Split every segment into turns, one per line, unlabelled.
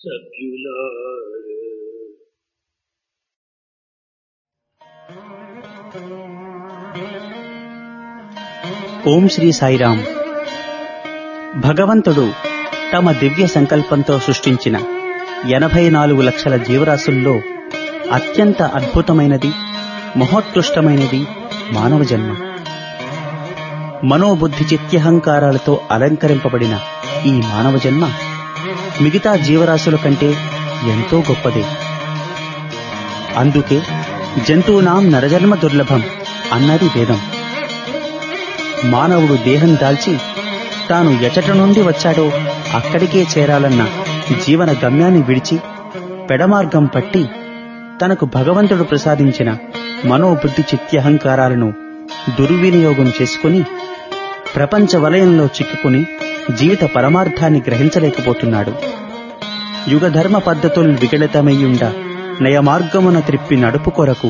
సభ్యులారా
ఓం శ్రీ సాయిరాం భగవంతుడు తమ దివ్య సంకల్పంతో సృష్టించిన ఎనభై నాలుగు లక్షల జీవరాశుల్లో అత్యంత అద్భుతమైనది మహోత్కృష్టమైనది మానవ జన్మ మనోబుద్ధి చిత్యహంకారాలతో అలంకరింపబడిన ఈ మానవ జన్మ మిగతా జీవరాశుల కంటే ఎంతో గొప్పదే అందుకే జంతువునాం నరజన్మ దుర్లభం అన్నది వేదం మానవుడు దేహం దాల్చి తాను ఎచట నుండి వచ్చాడో అక్కడికే చేరాలన్న జీవన గమ్యాన్ని విడిచి పెడమార్గం పట్టి తనకు భగవంతుడు ప్రసాదించిన మనోబుద్ధి చిత్యహంకారాలను దుర్వినియోగం చేసుకుని ప్రపంచ వలయంలో చిక్కుకుని జీవిత పరమార్థాన్ని గ్రహించలేకపోతున్నాడు యుగధర్మ పద్ధతులు విగళితమయ్యుండ నయమార్గమున త్రిప్పి నడుపు కొరకు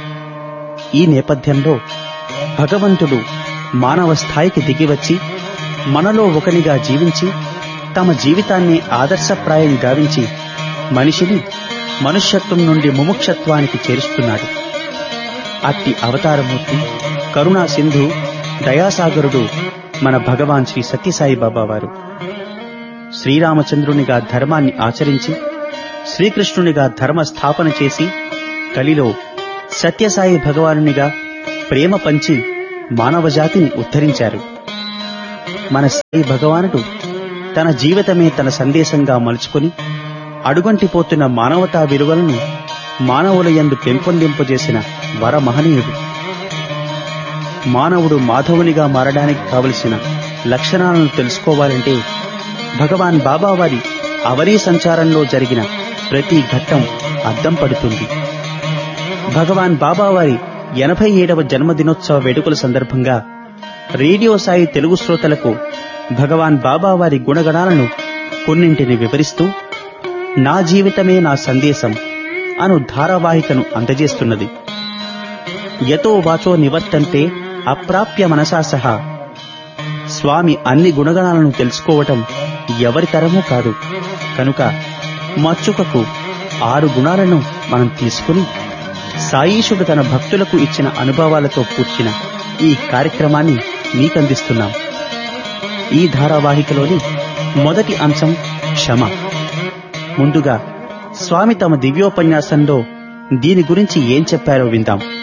ఈ నేపథ్యంలో భగవంతుడు మానవ స్థాయికి దిగివచ్చి మనలో ఒకనిగా జీవించి తమ జీవితాన్ని ఆదర్శప్రాయం గావించి మనిషిని మనుష్యత్వం నుండి ముముక్షత్వానికి చేరుస్తున్నాడు అట్టి అవతారమూర్తి కరుణా సింధు దయాసాగరుడు మన భగవాన్ శ్రీ సత్యసాయి బాబా వారు శ్రీరామచంద్రునిగా ధర్మాన్ని ఆచరించి శ్రీకృష్ణునిగా ధర్మ స్థాపన చేసి కలిలో సత్యసాయి భగవానునిగా ప్రేమ పంచి మానవజాతిని ఉద్ధరించారు మన సాయి భగవానుడు తన జీవితమే తన సందేశంగా మలుచుకొని అడుగంటిపోతున్న మానవతా విలువలను మానవుల యందు పెంపొందింపజేసిన వరమహనీయుడు మానవుడు మాధవునిగా మారడానికి కావలసిన లక్షణాలను తెలుసుకోవాలంటే భగవాన్ బాబావారి అవనీ సంచారంలో జరిగిన ప్రతి ఘట్టం అద్దం పడుతుంది భగవాన్ బాబావారి ఎనభై ఏడవ జన్మదినోత్సవ వేడుకల సందర్భంగా రేడియో సాయి తెలుగు శ్రోతలకు భగవాన్ బాబావారి గుణగణాలను కొన్నింటిని వివరిస్తూ నా జీవితమే నా సందేశం అను ధారావాహికను అందజేస్తున్నది యతో వాచో నివర్తంతే అప్రాప్య మనసా సహా స్వామి అన్ని గుణగణాలను తెలుసుకోవటం ఎవరి తరమూ కాదు కనుక మచ్చుకకు ఆరు గుణాలను మనం తీసుకుని సాయీశుడు తన భక్తులకు ఇచ్చిన అనుభవాలతో కూర్చిన ఈ కార్యక్రమాన్ని మీకందిస్తున్నాం ఈ ధారావాహికలోని మొదటి అంశం క్షమ ముందుగా స్వామి తమ దివ్యోపన్యాసంలో దీని గురించి ఏం చెప్పారో విందాం